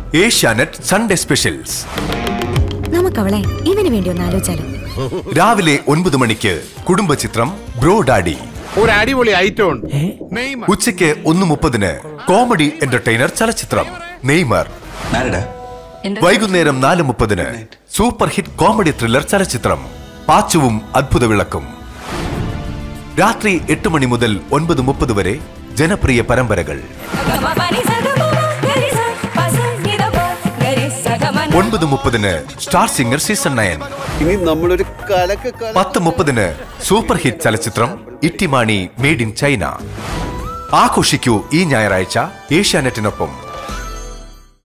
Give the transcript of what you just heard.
Asianet Sunday specials നമുക്കവളെ ഇവന് വേണ്ടി ഒന്ന് ആലോചിച്ചാലോ രാവിലെ ഒൻപത് മണിക്ക് കുടുംബചിത്രം ബ്രോ ഡാഡി ഒരു അടിപൊളി ഐറ്റം ഉണ്ട് നെയ്മർ. ഉച്ചയ്ക്ക് ഒന്ന് മുപ്പതിന് കോമഡി എന്റർടൈനർ ചലച്ചിത്രം നെയ്മർ മാരിഡാ വൈകുന്നേരം നാല് മുപ്പതിന് സൂപ്പർ ഹിറ്റ് കോമഡി ത്രില്ലർ ചലച്ചിത്രം പാച്ചുവും അത്ഭുത വിളക്കും രാത്രി എട്ട് മണി മുതൽ ഒൻപത് മുപ്പത് വരെ ജനപ്രിയ പരമ്പരകൾ ഒൻപത് മുപ്പതിന് സ്റ്റാർ സിംഗർ സീസൺ നയൻ ഇനി നമ്മളൊരു കലക്ക് കല പത്ത് മുപ്പതിന് സൂപ്പർ ഹിറ്റ് ചലച്ചിത്രം ഇറ്റിമാണി മെയ്ഡ് ഇൻ ചൈന ആഘോഷിക്കൂ ഈ ഞായറാഴ്ച ഏഷ്യാനെറ്റിനൊപ്പം